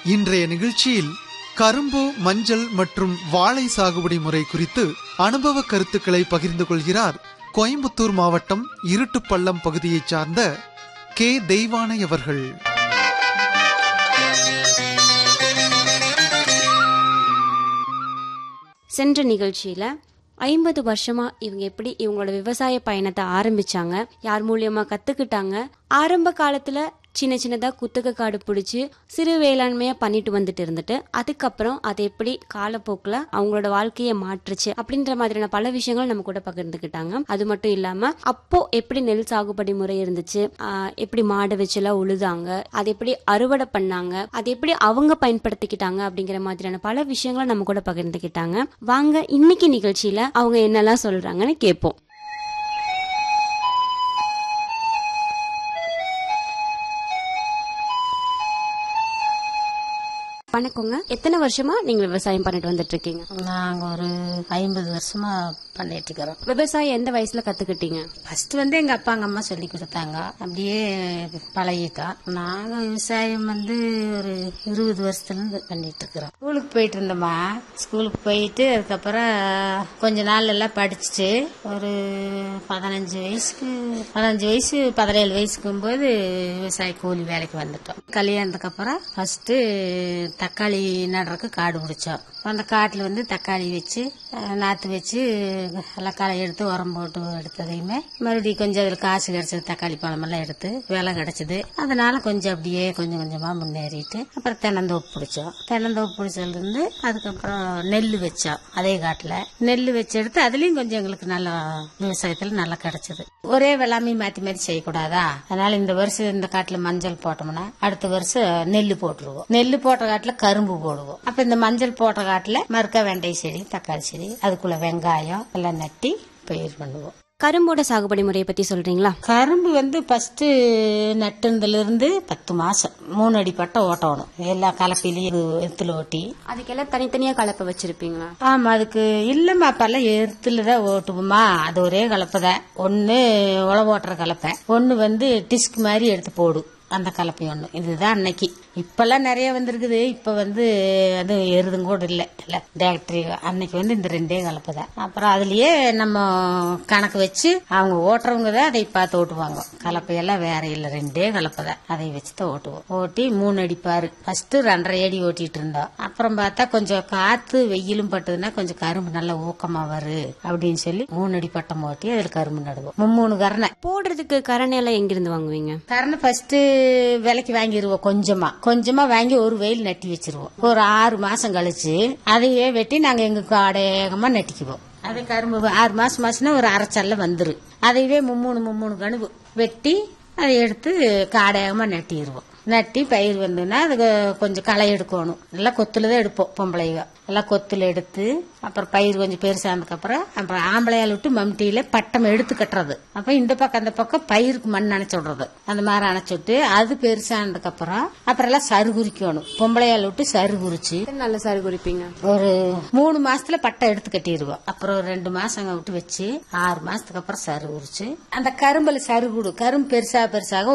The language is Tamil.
இன்றைய நிகழ்ச்சியில் கரும்பு மஞ்சள் மற்றும் வாழை சாகுபடி முறை குறித்து அனுபவ கருத்துக்களை பகிர்ந்து கொள்கிறார் கோயம்புத்தூர் மாவட்டம் இருட்டுப்பள்ளம் பகுதியைச் சார்ந்த கே தெய்வானை அவர்கள் சென்ற நிகழ்ச்சியில ஐம்பது வருஷமா இவங்க எப்படி இவங்களோட விவசாய பயணத்தை ஆரம்பிச்சாங்க யார் மூலியமா கத்துக்கிட்டாங்க ஆரம்ப காலத்துல சின்ன சின்னதா குத்தக காடு பிடிச்சி சிறு வேளாண்மையா பண்ணிட்டு வந்துட்டு இருந்துட்டு அதுக்கப்புறம் அது எப்படி காலப்போக்கில் அவங்களோட வாழ்க்கையை மாற்றுச்சு அப்படின்ற மாதிரியான பல விஷயங்கள் நம்ம கூட பகிர்ந்துக்கிட்டாங்க அது மட்டும் இல்லாம அப்போ எப்படி நெல் சாகுபடி முறை இருந்துச்சு ஆஹ் எப்படி மாடு வச்சுலாம் உழுதாங்க அது எப்படி அறுவடை பண்ணாங்க அது எப்படி அவங்க பயன்படுத்திக்கிட்டாங்க அப்படிங்கிற மாதிரியான பல விஷயங்களை நம்ம கூட பகிர்ந்துக்கிட்டாங்க வாங்க இன்னைக்கு நிகழ்ச்சியில அவங்க என்னெல்லாம் சொல்றாங்கன்னு கேட்போம் வணக்கங்க எத்தனை வருஷமா நீங்க விவசாயம் பண்ணிட்டு வந்துட்டு இருக்கீங்க நாங்க ஒரு ஐம்பது வருஷமா பண்ணிட்டு இருக்கிறோம் விவசாயம் எந்த வயசுல கத்துக்கிட்டீங்க ஃபர்ஸ்ட் வந்து எங்க அப்பா எங்க அம்மா சொல்லி கொடுத்தாங்க அப்படியே பழகிட்டோம் நாங்க விவசாயம் வந்து ஒரு இருபது வருஷத்துல இருந்து பண்ணிட்டு இருக்கிறோம் ஸ்கூலுக்கு போயிட்டு இருந்தோமா ஸ்கூலுக்கு போயிட்டு அதுக்கப்புறம் கொஞ்ச நாள் எல்லாம் படிச்சுட்டு ஒரு பதினஞ்சு வயசுக்கு பதினஞ்சு வயசு பதினேழு வயசுக்கும் போது விவசாய கூலி வேலைக்கு வந்துட்டோம் கல்யாணத்துக்கு அப்புறம் ஃபர்ஸ்ட் தக்காளி நடுறதுக்கு காடு பிடிச்சோம் அந்த காட்டில் வந்து தக்காளி வச்சு அஹ், நாற்று வச்சு எல்லாம் களை எடுத்து உரம் போட்டு எடுத்ததையுமே மறுபடியும் கொஞ்சம் அதில் காசு கிடைச்சது தக்காளி பழமெல்லாம் எடுத்து விலை கிடைச்சது அதனால கொஞ்சம் அப்படியே கொஞ்சம் கொஞ்சமாக முன்னேறிட்டு அப்புறம் தென்னந்தோப்பு பிடிச்சோம் தென்னந்தோப்பு பிடிச்சதுலேருந்து அதுக்கப்புறம் நெல் வச்சோம் அதே காட்டில் நெல் வச்சு எடுத்து அதுலேயும் கொஞ்சம் எங்களுக்கு நல்லா விவசாயத்தில் நல்லா கிடைச்சது ஒரே வெள்ளாமை மாற்றி மாற்றி செய்யக்கூடாதா அதனால இந்த வருஷம் இந்த காட்டில் மஞ்சள் போட்டோம்னா அடுத்த வருஷம் நெல் போட்டுருவோம் நெல் போட்ட காட்டில் கரும்பு போடுவோம் அப்ப இந்த மஞ்சள் போட்ட காட்டுல மறுக்க வெண்டை செடி தக்காளி செடி அதுக்குள்ள வெங்காயம் எல்லாம் நட்டி பயிர் பண்ணுவோம் கரும்போட சாகுபடி முறையை பத்தி சொல்றீங்களா கரும்பு வந்து ஃபர்ஸ்ட் நட்டுனதுல இருந்து பத்து மாசம் மூணு அடி பட்டம் ஓட்டணும் எல்லா கலப்பிலையும் எத்துல ஓட்டி அதுக்கெல்லாம் தனித்தனியா கலப்பை வச்சிருப்பீங்களா ஆமா அதுக்கு இல்லம்மா அப்பெல்லாம் எருத்துல தான் ஓட்டுவோமா அது ஒரே கலப்பை தான் ஒன்னு உழவு ஓட்டுற கலப்பை ஒன்னு வந்து டிஸ்க் மாதிரி எடுத்து போடும் அந்த கலப்பை ஒண்ணு இதுதான் அன்னைக்கு இப்பெல்லாம் நிறைய வந்திருக்குது இப்ப வந்து அது எருதும் கூட இல்ல இல்ல டேரக்டரி அன்னைக்கு வந்து இந்த ரெண்டே கலப்பை தான் அப்புறம் அதுலயே நம்ம கணக்கு வச்சு அவங்க ஓட்டுறவங்க தான் அதை பார்த்து ஓட்டுவாங்க கலப்பையெல்லாம் வேற இல்ல ரெண்டே கலப்பை தான் அதை வச்சு தான் ஓட்டுவோம் ஓட்டி மூணு அடி பாரு ஃபர்ஸ்ட் ரெண்டரை அடி ஓட்டிட்டு இருந்தோம் அப்புறம் பார்த்தா கொஞ்சம் காத்து வெயிலும் பட்டதுன்னா கொஞ்சம் கரும்பு நல்லா ஊக்கமா வரு அப்படின்னு சொல்லி மூணு அடி பட்டம் ஓட்டி அதுல கரும்பு நடுவோம் மும்மூணு கரணை போடுறதுக்கு கரணை எல்லாம் எங்கிருந்து வாங்குவீங்க கரணை ஃபர்ஸ்ட் விலைக்கு வாங்கிடுவோம் கொஞ்சமா கொஞ்சமா வாங்கி ஒரு வெயில் நட்டி வச்சிருவோம் ஒரு ஆறு மாசம் கழிச்சு அதையே வெட்டி நாங்க எங்க காடகமா நட்டிக்குவோம் அதே கரும்பு ஆறு மாசம் மாசம்னா ஒரு அரைச்சல்ல வந்துரு அதையவே மும்மூணு மும்மூணு கணுவு வெட்டி அதை எடுத்து காடகமா நட்டிடுவோம் நட்டி பயிர் வந்ததுன்னா அதுக்கு கொஞ்சம் களை எடுக்கணும் நல்லா கொத்துல தான் எடுப்போம் பொம்பளைங்க எல்லாம் கொத்துல எடுத்து அப்புறம் பயிர் கொஞ்சம் பெருசானதுக்கு அப்புறம் அப்புறம் ஆம்பளையால் விட்டு மம்டியில பட்டம் எடுத்து கட்டுறது அப்ப இந்த பக்கம் அந்த பக்கம் பயிருக்கு மண் அணைச்சு விடுறது அந்த மாதிரி அணைச்சு விட்டு அது பெருசானதுக்கு அப்புறம் அப்புறம் எல்லாம் சரு குறிக்கணும் பொம்பளையால் விட்டு சரு குறிச்சு நல்ல சாறு குறிப்பீங்க ஒரு மூணு மாசத்துல பட்டை எடுத்து கட்டிடுவோம் அப்புறம் ஒரு ரெண்டு மாசம் விட்டு வச்சு ஆறு மாசத்துக்கு அப்புறம் சரு உரிச்சு அந்த கரும்புல சரு கூடு கரும்பு பெருசா பெருசாக